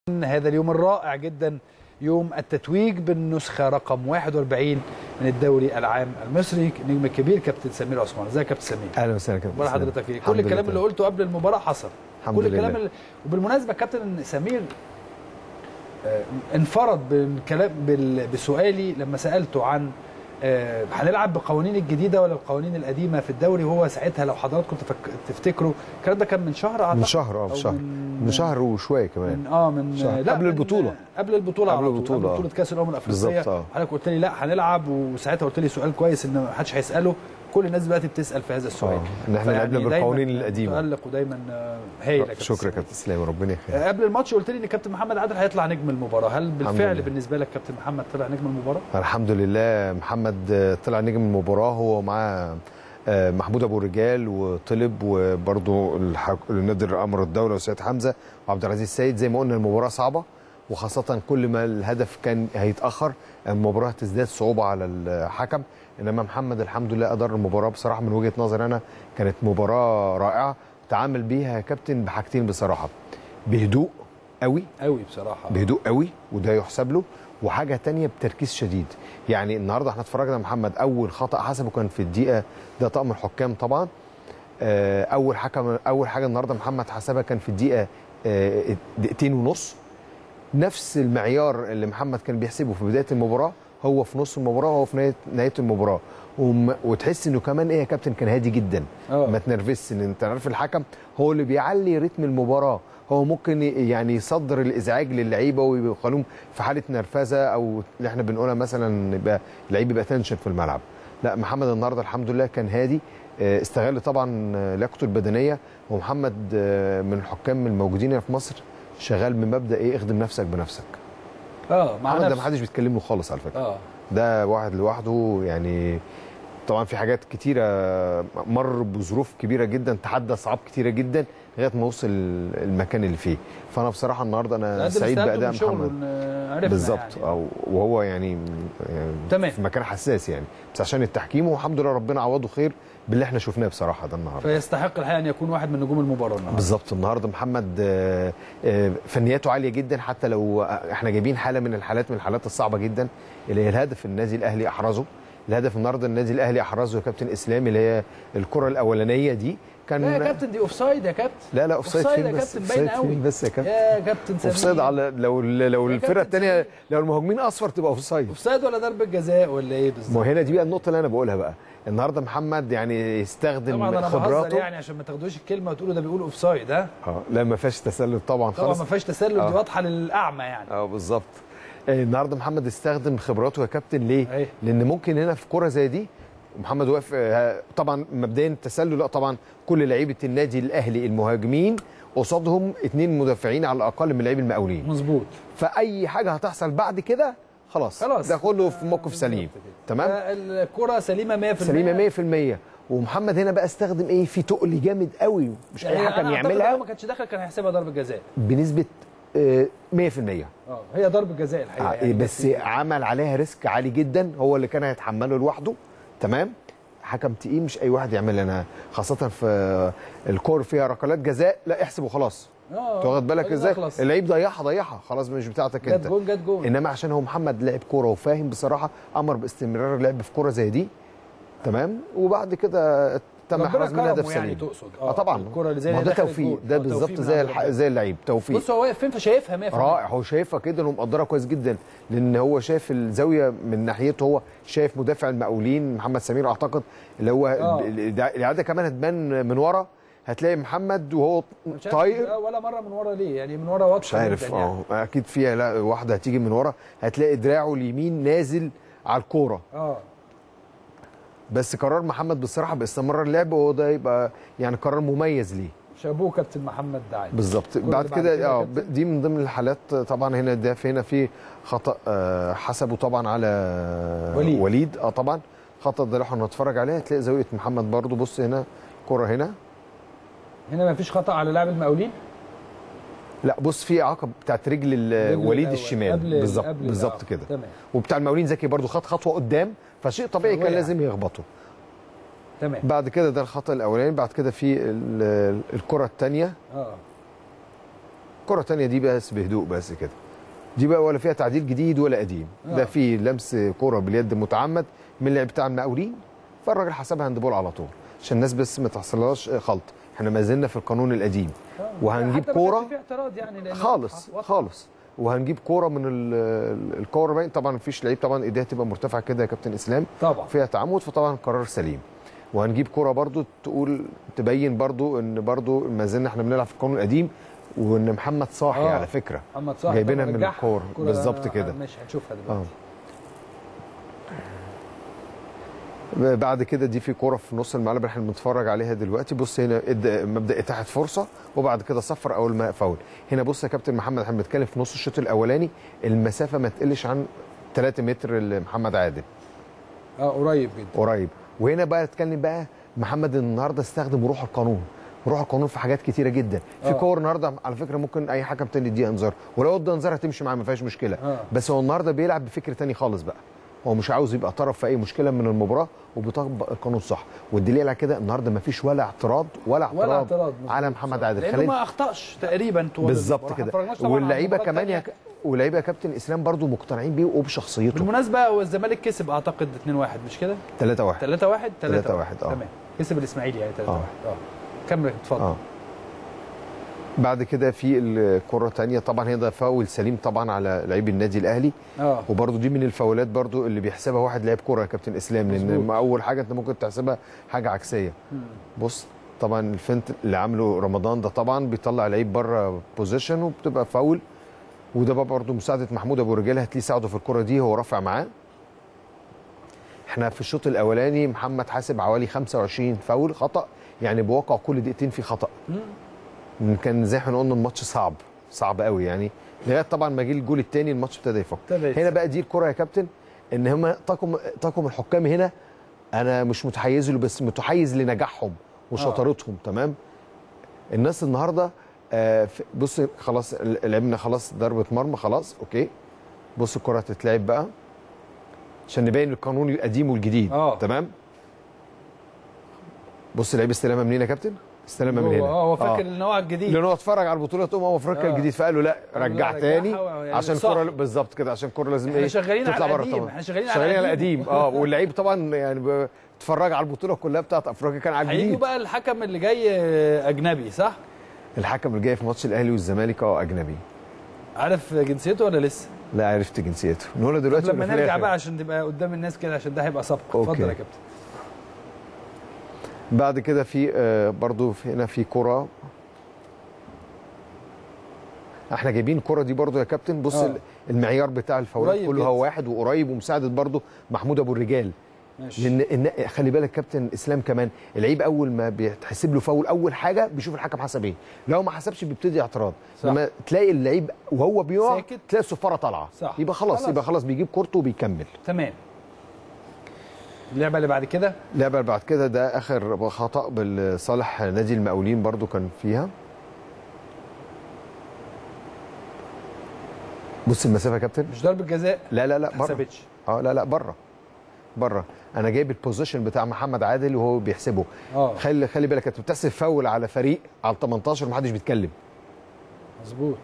هذا اليوم الرائع جدا يوم التتويج بالنسخة رقم 41 من الدوري العام المصري النجم الكبير كابتن سمير عثمان ازيك يا كابتن سمير اهلا وسهلا كابتن ولا إسلام. حضرتك فيه الحمد كل الكلام لله. اللي قلته قبل المباراة حصل الحمد كل لله. الكلام اللي... وبالمناسبة كابتن سمير آه، انفرد بالكلام بال... بسؤالي لما سألته عن آه، هنلعب بالقوانين الجديدة ولا القوانين القديمة في الدوري وهو ساعتها لو حضراتكم تفك... تفتكروا الكلام ده كان من شهر أعتقد من شهر اه أو من شهر من- من شهر وشويه كمان من اه من شهر. لا قبل من- البطولة. قبل البطوله قبل على طول البطولة، قبل آه. بطوله كاس الامم الافريقيه بالظبط، اه. حضرتك قلت لي لا هنلعب وساعتها قلت لي سؤال كويس ان ما حدش هيساله كل الناس دلوقتي بتسال في هذا السؤال اه ان احنا فيعني لعبنا بالقوانين دايماً القديمه متالق ودايما آه، هايل يا كابتن شكرا سمير. كابتن اسلام ربنا يخليك آه، قبل الماتش قلت لي ان كابتن محمد عادل هيطلع نجم المباراه هل بالفعل لله. بالنسبه لك كابتن محمد طلع نجم المباراه الحمد لله محمد آه، طلع نجم المباراه هو معاه آه، محمود ابو رجال وطلب وبرضه الحك- النادر امر الدوله وسيد حمزه وعبد العزيز السيد زي ما قلنا المباراه صعبه وخاصه كل ما الهدف كان هيتاخر المباراه تزداد صعوبه على الحكم انما محمد الحمد لله ادار المباراه بصراحه من وجهه نظري انا كانت مباراه رائعه تعامل بيها يا كابتن بحاجتين بصراحه بهدوء قوي قوي بصراحه بهدوء قوي وده يحسب له وحاجه تانية بتركيز شديد يعني النهارده احنا اتفرجنا على محمد اول خطا حسبه كان في الدقيقه ده طقم الحكام طبعا آه، اول حكم اول حاجه النهارده محمد حسبها كان في الدقيقه آه، دقيقتين ونص نفس المعيار اللي محمد كان بيحسبه في بدايه المباراه هو في نص المباراه وهو في نهايه نهايه المباراه وم- وتحس انه كمان ايه يا كابتن كان هادي جدا آه. ما تنرفزش ان انت عارف الحكم هو اللي بيعلي رتم المباراه هو ممكن ي- يعني يصدر الازعاج للعيبه ويخليهم في حاله نرفزه او اللي احنا بنقولها مثلا يبقى اللعيب يبقى تنشن في الملعب لا محمد النهارده الحمد لله كان هادي آه، استغل طبعا آه، لياقته البدنيه ومحمد آه، من الحكام الموجودين هنا في مصر شغال بمبدا ايه اخدم نفسك بنفسك اه مع محمد ده نفسه ما حدش بيتكلم له خالص على فكره اه ده واحد لوحده يعني طبعا في حاجات كتيرة مر بظروف كبيرة جدا تحدى صعاب كتيرة جدا لغاية ما وصل المكان اللي فيه فأنا بصراحة النهاردة أنا قدم سعيد استقالته بأداء من شغله، محمد إن عرفنا بالظبط يعني. أو وهو يعني, يعني تمام. في مكان حساس يعني بس عشان التحكيم والحمد لله ربنا عوضه خير باللي احنا شفناه بصراحة ده النهاردة فيستحق الحقيقه ان يكون واحد من نجوم المباراه النهارده بالظبط النهارده محمد آه، آه، فنياته عاليه جدا حتى لو احنا جايبين حاله من الحالات من الحالات الصعبه جدا اللي هي الهدف النادي الاهلي احرزه الهدف النهارده النادي الاهلي احرزه يا كابتن اسلام اللي هي الكره الاولانيه دي كان لا يا كابتن دي اوف سايد يا كابتن لا لا اوف سايد أوفسايد فين يا بس كابتن أوفسايد باينه قوي فين بس يا كابتن يا كابتن سمير اوف سايد على لو لو يا الفرقه كابتن الثانيه سمير. لو المهاجمين اصفر تبقى اوف سايد اوف سايد ولا ضربه جزاء ولا ايه بالظبط ما هنا دي بقى النقطه اللي انا بقولها بقى النهارده محمد يعني يستخدم طبعا انا بهزر خبراته يعني عشان ما تاخدوش الكلمه وتقولوا ده بيقول اوف سايد ها اه لا ما فيهاش تسلل طبعا طبعا خالص ما فيهاش تسلل آه. دي واضحه للاعمى يعني اه بالظبط آه، النهارده محمد استخدم خبراته يا كابتن ليه؟ أيوة. لان ممكن هنا في كره زي دي محمد واقف آه، طبعا مبدئيا التسلل لا طبعا كل لعيبه النادي الاهلي المهاجمين قصادهم اثنين مدافعين على الاقل من لعيب المقاولين مظبوط فاي حاجه هتحصل بعد كده خلاص خلاص. ده كله في موقف سليم تمام الكره سليمه 100% سليمه 100% ومحمد هنا بقى استخدم ايه في تقل جامد قوي مش اي يعني حكم أنا أعتقد لو يعملها ما كانش داخل كان هيحسبها ضربه جزاء بنسبه آه، 100% اه هي ضربه جزاء الحقيقه آه، يعني بس عمل عليها ريسك عالي جدا هو اللي كان هيتحمله لوحده تمام حكم تقيل مش اي واحد يعملها انا خاصه في الكور فيها ركلات جزاء لا احسب وخلاص اه انت واخد بالك خلاص ازاي خلاص. اللعيب ضيعها ضيعها خلاص مش بتاعتك جت انت جون جت جون انما عشان هو محمد لعب كوره وفاهم بصراحه امر باستمرار اللعب في كوره زي دي تمام وبعد كده تم ربنا احراز من كرمه هدف يعني سليم تقصد اه طبعا الكره اللي زي ما هو اللي ده دخلت توفيق جون. ده آه، بالظبط توفيق من زي عند الح... ربنا. زي اللعيب توفيق بص هو واقف فين فشايفها 100% رائع هو شايفها كده ومقدرها كويس جدا لان هو شايف الزاويه من ناحيته هو شايف مدافع المقاولين محمد سمير اعتقد اللي هو آه. ال- ال- الاعاده كمان هتبان من ورا هتلاقي محمد وهو مش عارف طاير ولا مره من ورا ليه يعني من ورا واضحه مش عارف جداً يعني. اه اكيد فيها لا واحده هتيجي من ورا هتلاقي دراعه اليمين نازل على الكوره اه بس قرار محمد بصراحه باستمرار اللعب وهو ده يبقى يعني قرار مميز ليه شابوه كابتن محمد داعي بالظبط اللي بعد بعد كده كده اه يا كابتن؟ ب- دي من ضمن الحالات طبعا هنا ده في هنا في خطا آه، حسبه طبعا على وليد. وليد اه طبعا خطا ده لو احنا نتفرج عليه هتلاقي زاويه محمد برضو بص هنا كره هنا هنا ما فيش خطا على لاعب المقاولين لا بص في اعاقه بتاعت رجل ال- رجل وليد الأول. الشمال قبل- بالظبط قبل- بالظبط آه، كده تمام وبتاع المقاولين زكي برضو خد خطوه قدام فشيء طبيعي كان وقع. لازم يخبطه تمام بعد كده ده الخطا الاولاني بعد كده في ال- الكره الثانيه اه الكره الثانيه دي بس بهدوء بس كده دي بقى ولا فيها تعديل جديد ولا قديم آه. ده في لمس كره باليد متعمد من اللعب بتاع المقاولين فالراجل حسبها هاندبول على طول عشان الناس بس ما تحصلهاش خلط احنا ما زلنا في القانون القديم وهنجيب حتى ما كورة كانش في اعتراض يعني لأن خالص واضحة. خالص وهنجيب كوره من ال- ال- الكوره باين طبعا مفيش لعيب طبعا ايديها تبقى مرتفعه كده يا كابتن اسلام طبعا فيها تعمد فطبعا قرار سليم وهنجيب كوره برضو تقول تبين برضو ان برضو ما زلنا احنا بنلعب في القانون القديم وان محمد صاحي آه. على فكره محمد صلاح جايبينها طبعاً من رجعها. الكورة. الكورة بالظبط كده. ماشي هنشوفها اه دلوقتي بعد كده دي في كوره في نص الملعب اللي احنا بنتفرج عليها دلوقتي بص هنا اد- مبدا اتاحه فرصه وبعد كده صفر اول ما فاول هنا بص يا كابتن محمد احنا بنتكلم في نص الشوط الاولاني المسافه ما تقلش عن 3 متر لمحمد عادل اه قريب جدا قريب وهنا بقى اتكلم بقى محمد النهارده استخدم روح القانون روح القانون في حاجات كتيره جدا في آه. كور النهارده على فكره ممكن اي حكم تاني يديها انذار ولو ادى انذار هتمشي معاه ما فيهاش مشكله آه. بس هو النهارده بيلعب بفكر تاني خالص بقى هو مش عاوز يبقى طرف في اي مشكله من المباراه وبيطبق القانون صح والدليل على كده النهارده ما فيش ولا اعتراض ولا اعتراض, ولا اعتراض على محمد عادل لانه خلينا- ما اخطاش تقريبا طول بالظبط المباراة. كده اتفرجناش طبعاً على واللعيبه المباراة كمان يا التانية. ك... واللعيبه يا كابتن اسلام برضو مقتنعين بيه وبشخصيته بالمناسبه هو الزمالك كسب اعتقد 2-1 مش كده 3 1 3 1 3 3-1 آه. تمام كسب الاسماعيلي يعني 3 آه. 1 اه كمل اتفضل اه بعد كده في الكره الثانيه طبعا هي ده فاول سليم طبعا على لعيب النادي الاهلي اه وبرده دي من الفاولات برده اللي بيحسبها واحد لاعب كوره يا كابتن اسلام لان مظبوط. ما اول حاجه انت ممكن تحسبها حاجه عكسيه مم. بص طبعا الفنت اللي عامله رمضان ده طبعا بيطلع لعيب بره بوزيشن وبتبقى فاول وده بقى برده مساعده محمود ابو رجال هتلاقيه ساعده في الكره دي هو رافع معاه احنا في الشوط الاولاني محمد حاسب حوالي 25 فاول خطا يعني بواقع كل دقيقتين في خطا مم. كان زي ما قلنا الماتش صعب صعب قوي يعني لغايه طبعا ما جه الجول الثاني الماتش ابتدى يفك ابتدى يكسب. هنا بقى دي الكره يا كابتن ان هم طاقم طاقم الحكام هنا انا مش متحيز له بس متحيز لنجاحهم وشطارتهم تمام الناس النهارده آه في- بص خلاص لعبنا خلاص ضربه مرمى خلاص اوكي بص الكره هتتلعب بقى عشان نبين القانون القديم والجديد آه. تمام بص لعيب استلامها منين يا كابتن استلامها من هو- هنا اه هو فاكر ان هو الجديد لان هو اتفرج على البطوله امم افريقيا آه. الجديد فقال له لا قال له لا، رجع رجعها تاني و- يعني عشان صح. الكوره بالظبط كده عشان الكوره لازم احنا ايه شغالين على تطلع بره القديم، طبعا احنا شغالين على شغالين على القديم. القديم اه واللعيب طبعا يعني اتفرج على البطوله كلها بتاعت افريقيا كان على هيجوا الجديد بقى الحكم اللي جاي آه، اجنبي صح؟ الحكم اللي جاي في ماتش الاهلي والزمالك اه اجنبي عارف جنسيته ولا لسه؟ لا عرفت جنسيته نقولها طب دلوقتي لما ولا في نرجع الآخر؟ بقى عشان تبقى قدام الناس كده عشان ده هيبقى سبق أوكي. اتفضل يا كابتن بعد كده في آه برضو في هنا في كره احنا جايبين الكره دي برضو يا كابتن بص آه. المعيار بتاع الفاولات قريب كله هو جدا. واحد وقريب ومساعده برضو محمود ابو الرجال ماشي لان إن خلي بالك كابتن اسلام كمان اللعيب اول ما بيتحسب له فاول اول حاجه بيشوف الحكم حسب ايه لو ما حسبش بيبتدي اعتراض صح. لما تلاقي اللعيب وهو بيقع ساكت. تلاقي الصفاره طالعه صح. يبقى خلاص, خلاص. يبقى خلاص بيجيب كورته وبيكمل تمام اللعبه اللي بعد كده اللعبه اللي بعد كده ده اخر خطا بالصالح نادي المقاولين برضو كان فيها بص المسافه يا كابتن مش ضربه جزاء لا لا لا ما بره حسبتش اه لا لا بره بره انا جايب البوزيشن بتاع محمد عادل وهو بيحسبه اه خلي خلي بالك انت بتحسب فاول على فريق على 18 محدش بيتكلم مظبوط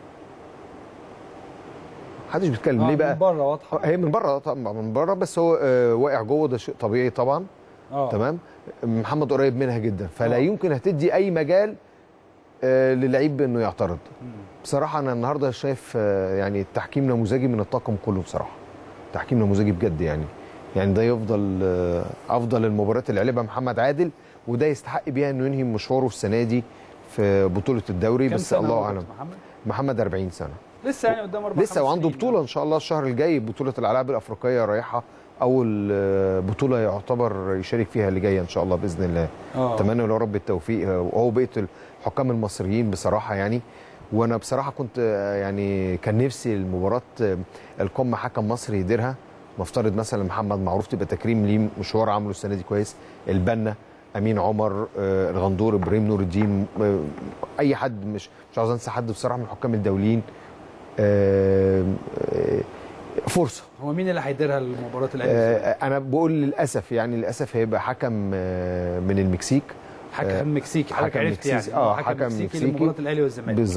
محدش بيتكلم آه، ليه من بقى بره واضحه هي من بره طبعا من بره بس هو آه واقع جوه ده شيء طبيعي طبعا اه تمام محمد قريب منها جدا فلا آه. يمكن هتدي اي مجال آه للعيب انه يعترض مم. بصراحه انا النهارده شايف آه يعني تحكيم نموذجي من الطاقم كله بصراحه تحكيم نموذجي بجد يعني يعني ده يفضل آه افضل المباريات اللي لعبها محمد عادل وده يستحق بيها انه ينهي مشواره السنه دي في بطوله الدوري كام بس سنة الله هو اعلم كابتن محمد محمد 40 سنه لسه يعني قدام اربع لسه خمس وعنده سنين. بطوله ان شاء الله الشهر الجاي بطوله الالعاب الافريقيه رايحه اول آه، بطوله يعتبر يشارك فيها اللي جايه ان شاء الله باذن الله اه اتمنى له رب التوفيق آه، وهو بقيه الحكام المصريين بصراحه يعني وانا بصراحه كنت آه، يعني كان نفسي المباراه آه، القمه حكم مصري يديرها مفترض مثلا محمد معروف تبقى تكريم ليه مشوار عمله السنه دي كويس البنا امين عمر آه، الغندور ابراهيم نور الدين آه، اي حد مش مش عاوز انسى حد بصراحه من الحكام الدوليين آه، آه، فرصه هو مين اللي هيديرها المباراه الاهلي آه، انا بقول للاسف يعني للاسف هيبقى حكم آه، من المكسيك حكم مكسيكي حضرتك حكم عرفت مكسيكي. يعني اه حكم حكم مكسيكي مكسيكي. لمباراه الاهلي والزمالك بالظبط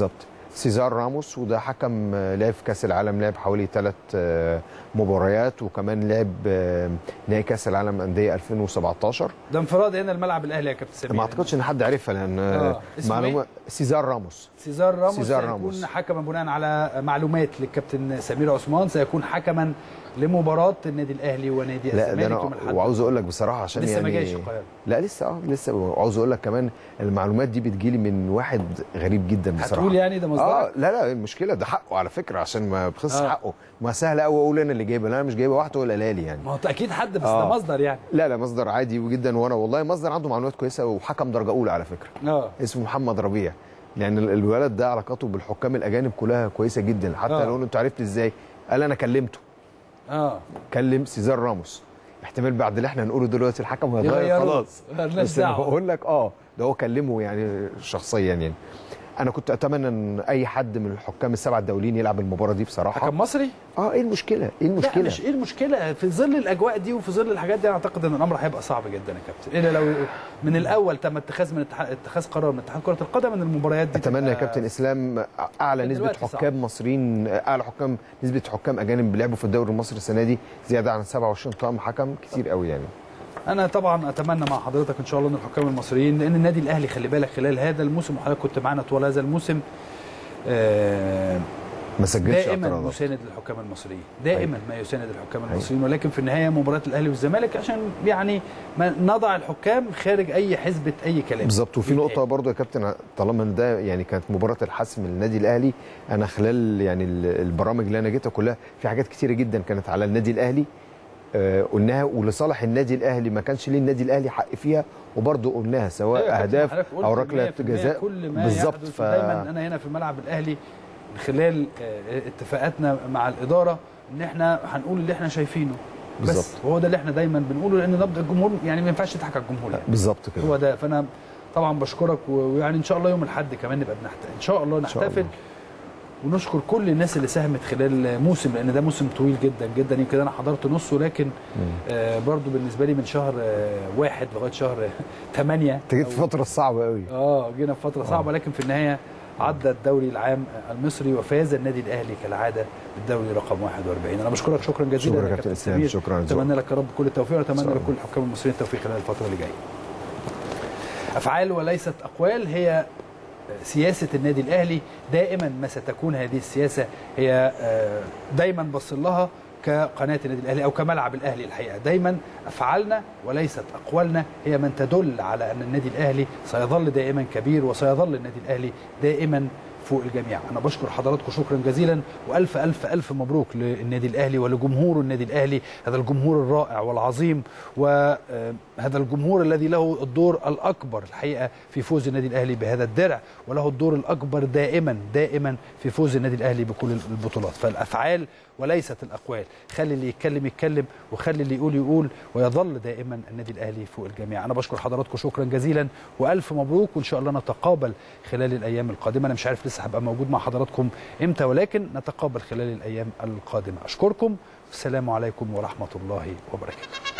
سيزار راموس وده حكم آه، لعب في كاس العالم لعب حوالي ثلاث مباريات وكمان لعب آه، نهائي كاس العالم انديه 2017 ده انفراد هنا الملعب الاهلي يا كابتن سمير ما اعتقدش ان حد عارفها لان آه. آه. اسمه معلومه سيزار راموس سيزار راموس سيزار سيكون راموس. حكما بناء على معلومات للكابتن سمير عثمان سيكون حكما لمباراه النادي الاهلي ونادي لا ده الزمالك انا يوم الاحد وعاوز اقول لك بصراحه عشان لسه يعني ما جايش القاهره لا لسه اه لسه وعاوز اقول لك كمان المعلومات دي بتجيلي من واحد غريب جدا بصراحه هتقول يعني ده اه مصدرك لا لا المشكله ده حقه على فكره عشان ما بخصش آه. آه. حقه ما سهل قوي اقول انا اللي جايبه لا انا مش جايبه واحد ولا لالي يعني ما هو اكيد حد بس آه. ده مصدر يعني لا لا مصدر عادي جدا وانا والله مصدر عنده معلومات كويسه وحكم درجه اولى على فكره اه اسمه محمد ربيع لان ال- الولد ده علاقاته بالحكام الاجانب كلها كويسه جدا حتى آه. لو انت عرفت ازاي قال انا كلمته اه كلم سيزار راموس احتمال بعد اللي احنا نقوله دلوقتي الحكم هيغير يغيروه. خلاص مالناش بس أنا دعوة. بقول لك اه ده هو كلمه يعني شخصيا يعني انا كنت اتمنى ان اي حد من الحكام السبعه الدوليين يلعب المباراه دي بصراحه حكم مصري اه ايه المشكله ايه لا المشكله مش ايه المشكله في ظل الاجواء دي وفي ظل الحاجات دي انا اعتقد ان الامر هيبقى صعب جدا يا كابتن الا لو من الاول تم اتخاذ من اتحاد اتخاذ قرار من اتحاد كره القدم ان المباريات دي اتمنى يا تبقى- كابتن اسلام اعلى نسبه دلوقتي صعب. حكام مصريين اعلى حكام نسبه حكام اجانب بيلعبوا في الدوري المصري السنه دي زياده عن 27 طقم حكم كتير قوي يعني انا طبعا اتمنى مع حضرتك ان شاء الله ان الحكام المصريين لان النادي الاهلي خلي بالك خلال هذا الموسم وحضرتك كنت معانا طوال هذا الموسم آه، ما سجلش دائما اعتراضات مساند للحكام المصريين دائما ما يساند الحكام أيوة. المصريين ولكن في النهايه مباراه الاهلي والزمالك عشان يعني ما نضع الحكام خارج اي حسبه اي كلام بالظبط وفي نقطه برضو يا كابتن طالما ان ده يعني كانت مباراه الحسم للنادي الاهلي انا خلال يعني ال- البرامج اللي انا جيتها كلها في حاجات كتيره جدا كانت على النادي الاهلي آه قلناها ولصالح النادي الاهلي ما كانش ليه النادي الاهلي حق فيها وبرضو قلناها سواء أيوة يا كابتن، اهداف حضرتك قلت او 100% ركله جزاء كل ما بالظبط يحدث ف دايما انا هنا في ملعب الاهلي من خلال آه، اتفاقاتنا مع الاداره ان احنا هنقول اللي احنا شايفينه بس بالظبط. وهو ده اللي احنا دايما بنقوله لان نبض الجمهور يعني ما ينفعش تضحك على الجمهور يعني بالظبط كده هو ده فانا طبعا بشكرك و- ويعني ان شاء الله يوم الاحد كمان نبقى بنحت... ان شاء الله شاء نحتفل الله. ونشكر كل الناس اللي ساهمت خلال موسم لان ده موسم طويل جدا جدا يمكن انا حضرت نصه لكن آه برضو بالنسبه لي من شهر آه واحد لغايه شهر ثمانية انت جيت في فتره صعبه قوي اه جينا في فتره صعبه لكن في النهايه عدى الدوري العام المصري وفاز النادي الاهلي كالعاده بالدوري رقم 41 انا بشكرك شكرا جزيلا شكرا يا يا كابتن اسلام سمير. شكرا يا اتمنى لك يا رب كل التوفيق واتمنى شاء الله. لكل الحكام المصريين التوفيق خلال الفتره اللي جايه افعال وليست اقوال هي سياسه النادي الاهلي دائما ما ستكون هذه السياسه هي آه، دايما بص لها كقناه النادي الاهلي او كملعب الاهلي الحقيقه دايما افعالنا وليست اقوالنا هي من تدل على ان النادي الاهلي سيظل دائما كبير وسيظل النادي الاهلي دائما فوق الجميع انا بشكر حضراتكم شكرا جزيلا والف الف الف مبروك للنادي الاهلي ولجمهور النادي الاهلي هذا الجمهور الرائع والعظيم وهذا الجمهور الذي له الدور الاكبر الحقيقه في فوز النادي الاهلي بهذا الدرع وله الدور الاكبر دائما دائما في فوز النادي الاهلي بكل البطولات فالافعال وليست الاقوال خلي اللي يتكلم يتكلم وخلي اللي يقول يقول ويظل دائما النادي الاهلي فوق الجميع انا بشكر حضراتكم شكرا جزيلا والف مبروك وان شاء الله نتقابل خلال الايام القادمه انا مش عارف لسه هبقى موجود مع حضراتكم امتى ولكن نتقابل خلال الايام القادمه اشكركم والسلام عليكم ورحمه الله وبركاته